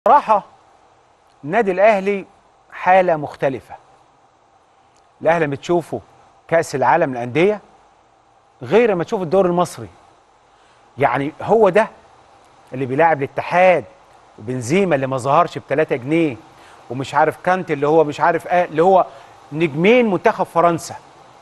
صراحة النادي الأهلي حالة مختلفة الأهلي لما تشوفه كأس العالم للأندية غير ما تشوف الدوري المصري يعني هو ده اللي بيلاعب الاتحاد وبنزيما اللي ما ظهرش ب 3 جنيه ومش عارف كانت اللي هو مش عارف ايه اللي هو نجمين منتخب فرنسا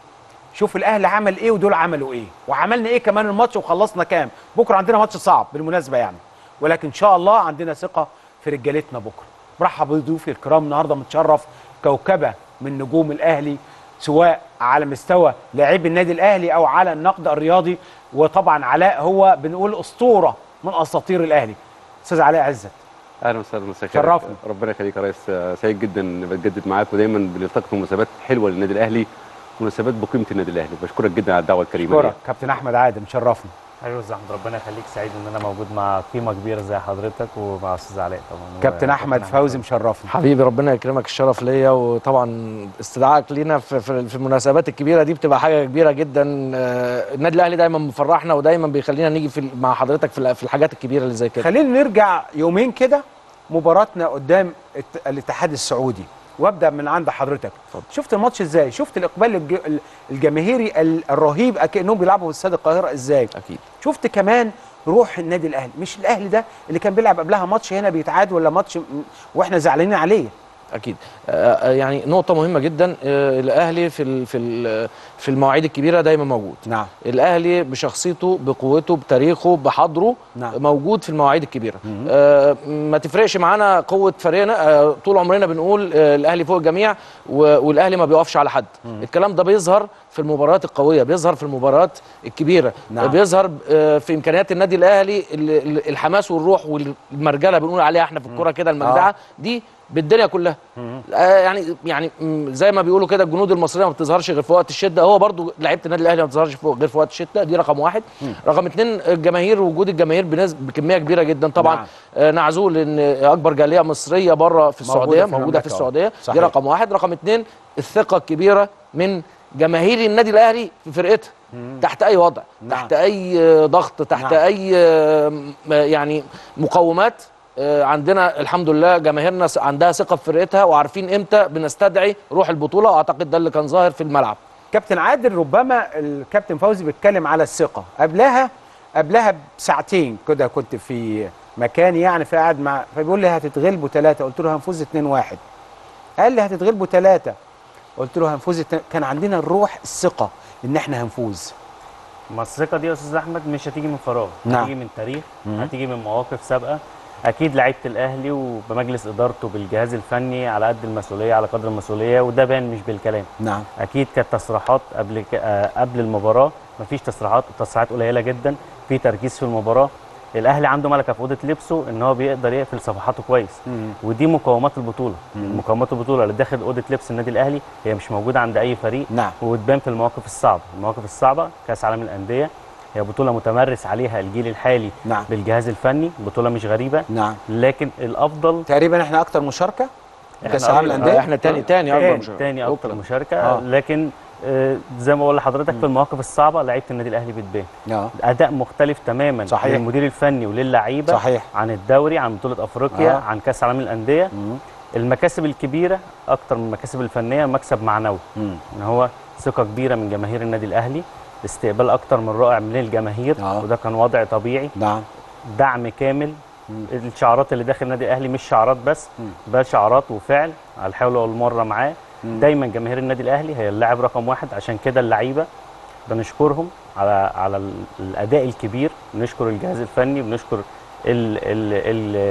شوف الاهلي عمل ايه ودول عملوا ايه وعملنا ايه كمان الماتش وخلصنا كام بكره عندنا ماتش صعب بالمناسبه يعني ولكن ان شاء الله عندنا ثقه في رجالتنا بكره برحب بضيوفي الكرام النهارده متشرف كوكبه من نجوم الاهلي سواء على مستوى لاعبي النادي الاهلي او على النقد الرياضي وطبعا علاء هو بنقول اسطوره من اساطير الاهلي استاذ علاء عزت اهلا وسهلا مساء الخير. شرفني. ربنا يخليك يا ريس آه، سعيد جدا اني بتجدد معاك ودايما بنلتقي في مناسبات حلوه للنادي الاهلي مناسبات بقيمه النادي الاهلي بشكرك جدا على الدعوه الكريمه اشكرك كابتن احمد عادل مشرفني ايوه استاذ احمد ربنا يخليك سعيد ان انا موجود مع قيمه كبيره زي حضرتك ومع استاذ علاء طبعا كابتن و- احمد فوزي مشرفني حبيبي ربنا يكرمك الشرف ليا وطبعا استدعائك لينا في, في, في المناسبات الكبيره دي بتبقى حاجه كبيره جدا آه، النادي الاهلي دايما مفرحنا ودايما بيخلينا نيجي في مع حضرتك في ال- في الحاجات الكبيره اللي زي كده خلينا نرجع يومين كده مباراتنا قدام الت- الاتحاد السعودي وابدا من عند حضرتك اتفضل. شفت الماتش ازاي شفت الاقبال الج- ال- الجماهيري ال- الرهيب كانهم بيلعبوا في استاد القاهره ازاي اكيد شفت كمان روح النادي الاهلي مش الاهلي ده اللي كان بيلعب قبلها ماتش هنا بيتعاد ولا ماتش م- واحنا زعلانين عليه اكيد آه، آه، يعني نقطه مهمه جدا آه، الاهلي في ال- في ال- في المواعيد الكبيره دايما موجود نعم الاهلي بشخصيته بقوته بتاريخه بحضره نعم. موجود في المواعيد الكبيره آه ما تفرقش معانا قوه فريقنا آه طول عمرنا بنقول آه الاهلي فوق الجميع و- والاهلي ما بيقفش على حد الكلام ده بيظهر في المباريات القويه بيظهر في المباريات الكبيره نعم. آه بيظهر آه في امكانيات النادي الاهلي ال- ال- الحماس والروح والمرجله بنقول عليها احنا في الكوره كده المجدعه دي بالدنيا كلها آه يعني يعني م، زي ما بيقولوا كده الجنود المصريه ما بتظهرش غير في وقت الشده هو برضو لعيبه النادي الاهلي ما بتظهرش في- غير في وقت الشده دي رقم واحد رقم اتنين الجماهير وجود الجماهير بنسبه بكميه كبيره جدا طبعا نعم. آه نعزول ان اكبر جاليه مصريه بره في موجودة السعوديه في موجوده المملكة، في السعوديه آه. دي صحيح. رقم واحد رقم اتنين الثقه الكبيره من جماهير النادي الاهلي في فرقتها تحت اي وضع نعم. تحت اي آه، ضغط تحت نعم. اي آه، م- يعني مقومات آه، عندنا الحمد لله جماهيرنا س- عندها ثقه في فرقتها وعارفين امتى بنستدعي روح البطوله واعتقد ده اللي كان ظاهر في الملعب كابتن عادل ربما الكابتن فوزي بيتكلم على الثقه قبلها قبلها بساعتين كده كنت في مكان يعني فقاعد مع فبيقول لي هتتغلبوا ثلاثه قلت له هنفوز 2 1 قال لي هتتغلبوا ثلاثه قلت له هنفوز اتنين- كان عندنا الروح الثقه ان احنا هنفوز ما الثقه دي يا استاذ احمد مش هتيجي من فراغ نعم. هتيجي من تاريخ هتيجي من مواقف سابقه اكيد لعيبه الاهلي وبمجلس ادارته بالجهاز الفني على قد المسؤوليه على قدر المسؤوليه وده باين مش بالكلام نعم اكيد كانت تصريحات قبل ك... آه، قبل المباراه مفيش تصريحات تصريحات قليله جدا في تركيز في المباراه الاهلي عنده ملكه في اوضه لبسه ان هو بيقدر يقفل صفحاته كويس مم. ودي مقومات البطوله مقومات البطوله اللي داخل اوضه لبس النادي الاهلي هي مش موجوده عند اي فريق نعم. وتبان في المواقف الصعبه المواقف الصعبه كاس عالم الانديه هي بطوله متمرس عليها الجيل الحالي نعم. بالجهاز الفني بطوله مش غريبه نعم لكن الافضل تقريبا احنا اكتر مشاركه إحنا كاس العالم أكتر- للانديه آه، احنا تاني تاني اكبر تاني, مشاركة. تاني اكتر أوكي. مشاركه آه. لكن آه، زي ما بقول لحضرتك في المواقف الصعبه لعيبه النادي الاهلي بتبان اه اداء مختلف تماما صحيح. للمدير الفني وللعيبه صحيح. عن الدوري عن بطوله افريقيا آه. آه. عن كاس العالم للانديه مم. المكاسب الكبيره اكتر من المكاسب الفنيه مكسب معنوي مم. ان هو ثقه كبيره من جماهير النادي الاهلي استقبال اكتر من رائع من الجماهير آه. وده كان وضع طبيعي نعم دعم كامل الشعارات اللي داخل النادي الاهلي مش شعارات بس بل شعارات وفعل على الحول والمره معاه دايما جماهير النادي الاهلي هي اللاعب رقم واحد عشان كده اللعيبه بنشكرهم على على ال- الاداء الكبير بنشكر الجهاز الفني بنشكر ال ال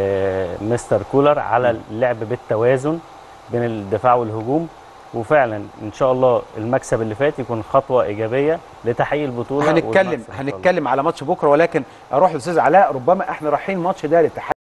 ال مستر كولر على اللعب بالتوازن بين الدفاع والهجوم وفعلا ان شاء الله المكسب اللي فات يكون خطوه ايجابيه لتحقيق البطوله هنتكلم والمكسب إن شاء الله. هنتكلم على ماتش بكره ولكن اروح للاستاذ علاء ربما احنا رايحين ماتش ده للاتحاد